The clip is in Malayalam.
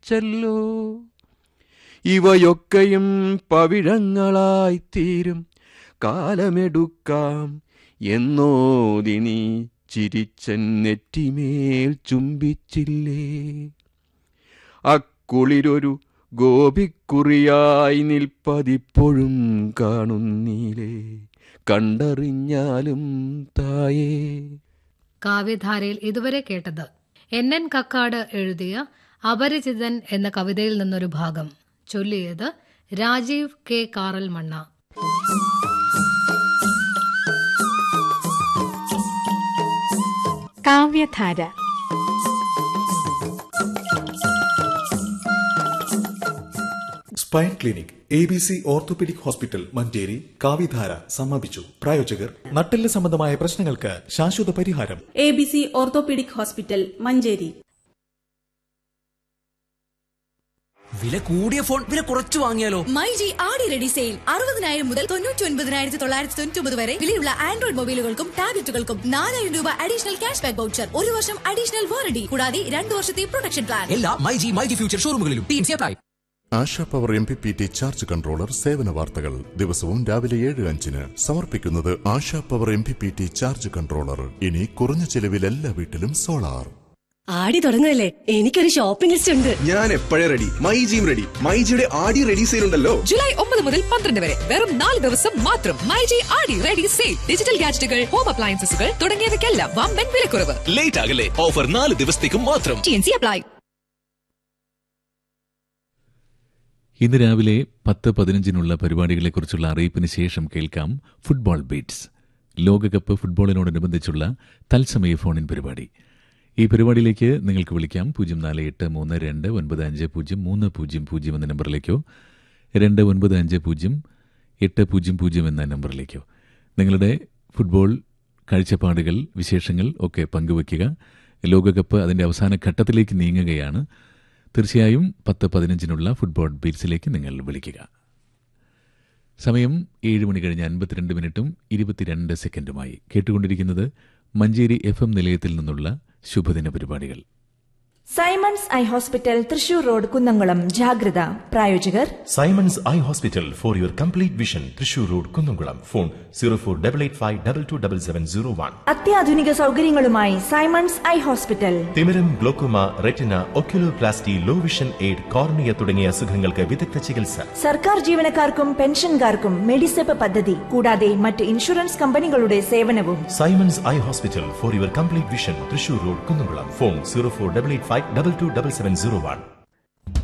ചിരിച്ചല്ലോ ഇവയൊക്കെയും പവിഴങ്ങളായിത്തീരും കാലമെടുക്കാം എന്നോതിനി ചിരിച്ചൻ നെറ്റിമേൽ ചുംബിച്ചില്ലേ അക്കുളിരൊരു ഗോപിക്കുറിയായി നിൽപ്പതിപ്പോഴും കാണുന്നീലേ കണ്ടറിഞ്ഞാലും തായേ കാവ്യധാരയിൽ ഇതുവരെ കേട്ടത് എൻ എൻ കക്കാട് എഴുതിയ അപരിചിതൻ എന്ന കവിതയിൽ നിന്നൊരു ഭാഗം ചൊല്ലിയത് രാജീവ് കെ കാറൽ മണ്ണ കാവ്യധാര spine clinic A B C orthopaedic hospital Manjeri കാവിധാര സമാപിച്ചു പ്രായോജകർ നട്ടെല്ല് സംബന്ധമായ പ്രശ്നങ്ങൾക്ക് ശാശ്വത പരിഹാരം A B C orthopaedic hospital Manjeri വില കൂടിയ ഫോൺ വില കുറച്ച് വാങ്ങിയാലോ മൈ ജി ആടി റെഡി സെയിൽ അറുപതിനായിരം മുതൽ തൊണ്ണൂറ്റി ഒൻപതിനായിരത്തി തൊള്ളായിരത്തി തൊണ്ണൂറ്റി ഒമ്പത് വരെ വിലയുള്ള ആൻഡ്രോയിഡ് മൊബൈലുകൾക്കും ടാബ്ലറ്റുകൾക്കും നാലായിരം രൂപ അഡീഷണൽ ക്യാഷ് ബാക്ക് വൗച്ചർ ഒരു വർഷം അഡീഷണൽ വാറണ്ടി കൂടാതെ രണ്ടു വർഷത്തെ പ്രൊട്ടക്ഷൻ പ്ലാൻ എല്ലാ my G my G future ഷോറൂമുകളിലും team apply Asha power M P P T charge controller സേവന വാർത്തകൾ ദിവസവും രാവിലെ ഏഴ് അഞ്ചിന് സമർപ്പിക്കുന്നത് Asha power M P P T charge controller ഇനി കുറഞ്ഞ ചെലവിൽ എല്ലാ വീട്ടിലും സോളാർ ആടി തുടങ്ങുകയല്ലേ എനിക്കൊരു ഷോപ്പിംഗ് ലിസ്റ്റ് ഉണ്ട് ഞാൻ എപ്പോഴേ റെഡി മൈ ജിയും റെഡി മൈ ജിയുടെ ആടി റെഡി സെയിൽ ഉണ്ടല്ലോ ജൂലൈ ഒമ്പത് മുതൽ പന്ത്രണ്ട് വരെ വെറും നാല് ദിവസം മാത്രം മൈ ജി ആടി റെഡി സെയിൽ ഡിജിറ്റൽ ഗാഡ്ജറ്റുകൾ ഹോം അപ്ലയൻസസുകൾ തുടങ്ങിയവയ്ക്കെല്ലാം വമ്പൻ വിലക്കുറവ് ലേറ്റ് ആകല്ലേ ഓഫർ നാല് ദിവസത്തേക്കും മാത്രം ടി എൻ സി അപ്ലൈ ഇന്ന് രാവിലെ പത്ത് പതിനഞ്ചിനുള്ള പരിപാടികളെക്കുറിച്ചുള്ള അറിയിപ്പിന് ശേഷം കേൾക്കാം ഫുട്ബോൾ ബീറ്റ്സ് ലോകകപ്പ് ഫുട്ബോളിനോടനുബന്ധിച്ചുള്ള തത്സമയ ഫോണിൻ പരിപാടി ഈ പരിപാടിയിലേക്ക് നിങ്ങൾക്ക് വിളിക്കാം പൂജ്യം നാല് എട്ട് മൂന്ന് രണ്ട് ഒൻപത് അഞ്ച് പൂജ്യം മൂന്ന് പൂജ്യം പൂജ്യം എന്ന നമ്പറിലേക്കോ രണ്ട് ഒൻപത് അഞ്ച് പൂജ്യം എട്ട് പൂജ്യം പൂജ്യം എന്ന നമ്പറിലേക്കോ നിങ്ങളുടെ ഫുട്ബോൾ കാഴ്ചപ്പാടുകൾ വിശേഷങ്ങൾ ഒക്കെ പങ്കുവയ്ക്കുക ലോകകപ്പ് അതിന്റെ അവസാന ഘട്ടത്തിലേക്ക് നീങ്ങുകയാണ് തീർച്ചയായും പത്ത് പതിനഞ്ചിനുള്ള ഫുട്ബോൾ ബീറ്റ്സിലേക്ക് നിങ്ങൾ വിളിക്കുക സമയം ഏഴ് മണി കഴിഞ്ഞ് അൻപത്തിരണ്ട് മിനിറ്റും ഇരുപത്തിരണ്ട് സെക്കൻഡുമായി കേട്ടുകൊണ്ടിരിക്കുന്നത് മഞ്ചേരി എഫ് എം നിലയത്തിൽ നിന്നുള്ള ശുഭദിന പരിപാടികൾ Simons eye hospital Thrissur road Kunnamkulam ജാഗ്രത പ്രായോജകർ Simons eye hospital for your complete vision Thrissur road Kunnamkulam phone zero four double eight five double two double seven zero one അത്യാധുനിക സൗകര്യങ്ങളുമായി സൈമൺസ് ഐ ഹോസ്പിറ്റൽ തിമിരം glaucoma retina oculoplasty low vision aid cornea തുടങ്ങിയ അസുഖങ്ങൾക്ക് വിദഗ്ധ ചികിത്സ സർക്കാർ ജീവനക്കാർക്കും പെൻഷൻകാർക്കും മെഡിസെപ്പ് പദ്ധതി കൂടാതെ മറ്റ് ഇൻഷുറൻസ് കമ്പനികളുടെ സേവനവും Simons eye hospital for your complete vision Thrissur road Kunnamkulam phone zero four double eight five double two double seven zero one